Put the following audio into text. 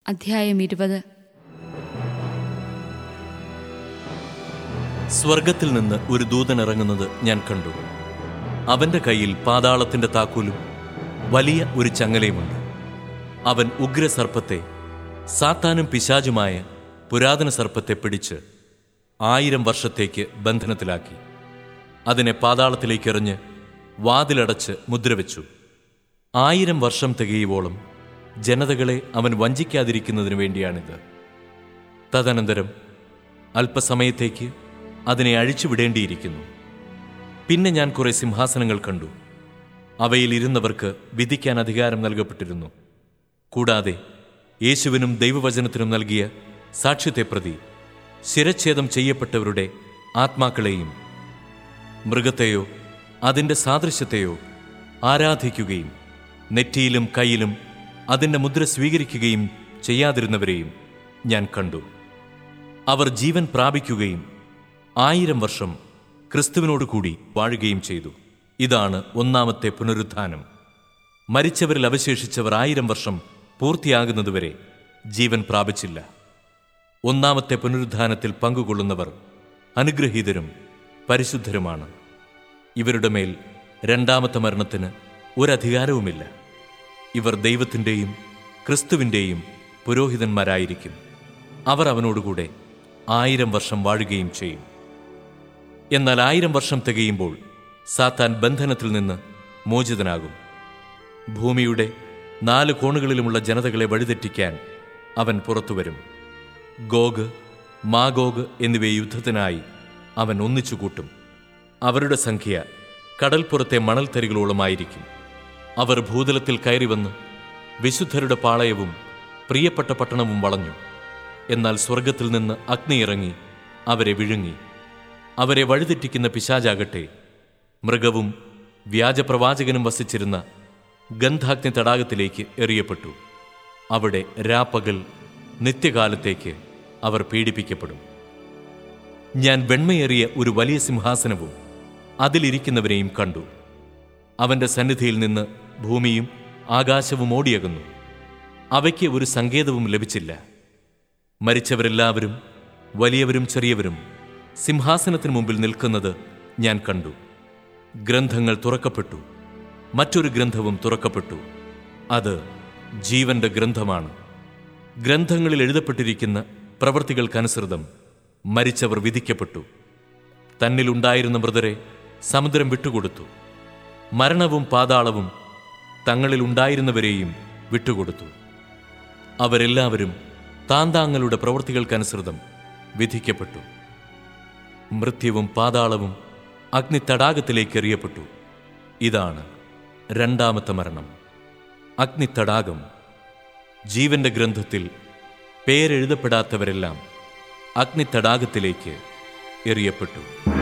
അധ്യായം ഇരുപത് സ്വർഗത്തിൽ നിന്ന് ഒരു ദൂതൻ ഇറങ്ങുന്നത് ഞാൻ കണ്ടു അവന്റെ കയ്യിൽ പാതാളത്തിന്റെ താക്കോലും വലിയ ഒരു ചങ്ങലയുമുണ്ട് അവൻ ഉഗ്രസർപ്പത്തെ സാത്താനും പിശാചുമായ പുരാതന സർപ്പത്തെ പിടിച്ച് ആയിരം വർഷത്തേക്ക് ബന്ധനത്തിലാക്കി അതിനെ പാതാളത്തിലേക്ക് എറിഞ്ഞ് വാതിലടച്ച് മുദ്രവെച്ചു ആയിരം വർഷം തികയുവോളം ജനതകളെ അവൻ വഞ്ചിക്കാതിരിക്കുന്നതിന് വേണ്ടിയാണിത് തദനന്തരം അല്പസമയത്തേക്ക് അതിനെ അഴിച്ചുവിടേണ്ടിയിരിക്കുന്നു പിന്നെ ഞാൻ കുറെ സിംഹാസനങ്ങൾ കണ്ടു അവയിൽ ഇരുന്നവർക്ക് വിധിക്കാൻ അധികാരം നൽകപ്പെട്ടിരുന്നു കൂടാതെ യേശുവിനും ദൈവവചനത്തിനും നൽകിയ സാക്ഷ്യത്തെ പ്രതി ശിരച്ഛേദം ചെയ്യപ്പെട്ടവരുടെ ആത്മാക്കളെയും മൃഗത്തെയോ അതിൻ്റെ സാദൃശ്യത്തെയോ ആരാധിക്കുകയും നെറ്റിയിലും കയ്യിലും അതിൻ്റെ മുദ്ര സ്വീകരിക്കുകയും ചെയ്യാതിരുന്നവരെയും ഞാൻ കണ്ടു അവർ ജീവൻ പ്രാപിക്കുകയും ആയിരം വർഷം ക്രിസ്തുവിനോട് കൂടി വാഴുകയും ചെയ്തു ഇതാണ് ഒന്നാമത്തെ പുനരുത്ഥാനം മരിച്ചവരിൽ അവശേഷിച്ചവർ ആയിരം വർഷം പൂർത്തിയാകുന്നതുവരെ ജീവൻ പ്രാപിച്ചില്ല ഒന്നാമത്തെ പുനരുത്ഥാനത്തിൽ പങ്കുകൊള്ളുന്നവർ അനുഗ്രഹീതരും പരിശുദ്ധരുമാണ് ഇവരുടെ മേൽ രണ്ടാമത്തെ മരണത്തിന് ഒരധികാരവുമില്ല ഇവർ ദൈവത്തിൻ്റെയും ക്രിസ്തുവിൻ്റെയും പുരോഹിതന്മാരായിരിക്കും അവർ അവനോടുകൂടെ ആയിരം വർഷം വാഴുകയും ചെയ്യും എന്നാൽ ആയിരം വർഷം തികയുമ്പോൾ സാത്താൻ ബന്ധനത്തിൽ നിന്ന് മോചിതനാകും ഭൂമിയുടെ നാല് കോണുകളിലുമുള്ള ജനതകളെ വഴിതെറ്റിക്കാൻ അവൻ പുറത്തുവരും ഗോഗ് മാഗോഗ് എന്നിവയെ യുദ്ധത്തിനായി അവൻ ഒന്നിച്ചു കൂട്ടും അവരുടെ സംഖ്യ കടൽപ്പുറത്തെ മണൽത്തരികളോളമായിരിക്കും അവർ ഭൂതലത്തിൽ കയറി വന്ന് വിശുദ്ധരുടെ പാളയവും പ്രിയപ്പെട്ട പട്ടണവും വളഞ്ഞു എന്നാൽ സ്വർഗത്തിൽ നിന്ന് അഗ്നി ഇറങ്ങി അവരെ വിഴുങ്ങി അവരെ വഴിതെറ്റിക്കുന്ന പിശാചാകട്ടെ മൃഗവും വ്യാജപ്രവാചകനും വസിച്ചിരുന്ന ഗന്ധാഗ്നി തടാകത്തിലേക്ക് എറിയപ്പെട്ടു അവിടെ രാപ്പകൽ നിത്യകാലത്തേക്ക് അവർ പീഡിപ്പിക്കപ്പെടും ഞാൻ വെണ്മയേറിയ ഒരു വലിയ സിംഹാസനവും അതിലിരിക്കുന്നവരെയും കണ്ടു അവന്റെ സന്നിധിയിൽ നിന്ന് ഭൂമിയും ആകാശവും ഓടിയകുന്നു അവയ്ക്ക് ഒരു സങ്കേതവും ലഭിച്ചില്ല മരിച്ചവരെല്ലാവരും വലിയവരും ചെറിയവരും സിംഹാസനത്തിന് മുമ്പിൽ നിൽക്കുന്നത് ഞാൻ കണ്ടു ഗ്രന്ഥങ്ങൾ തുറക്കപ്പെട്ടു മറ്റൊരു ഗ്രന്ഥവും തുറക്കപ്പെട്ടു അത് ജീവന്റെ ഗ്രന്ഥമാണ് ഗ്രന്ഥങ്ങളിൽ എഴുതപ്പെട്ടിരിക്കുന്ന പ്രവൃത്തികൾക്കനുസൃതം മരിച്ചവർ വിധിക്കപ്പെട്ടു തന്നിലുണ്ടായിരുന്ന മൃതരെ സമുദ്രം വിട്ടുകൊടുത്തു മരണവും പാതാളവും തങ്ങളിലുണ്ടായിരുന്നവരെയും വിട്ടുകൊടുത്തു അവരെല്ലാവരും താന്താങ്ങളുടെ പ്രവൃത്തികൾക്കനുസൃതം വിധിക്കപ്പെട്ടു മൃത്യുവും പാതാളവും അഗ്നി തടാകത്തിലേക്ക് എറിയപ്പെട്ടു ഇതാണ് രണ്ടാമത്തെ മരണം അഗ്നി തടാകം ജീവന്റെ ഗ്രന്ഥത്തിൽ പേരെഴുതപ്പെടാത്തവരെല്ലാം അഗ്നി തടാകത്തിലേക്ക് എറിയപ്പെട്ടു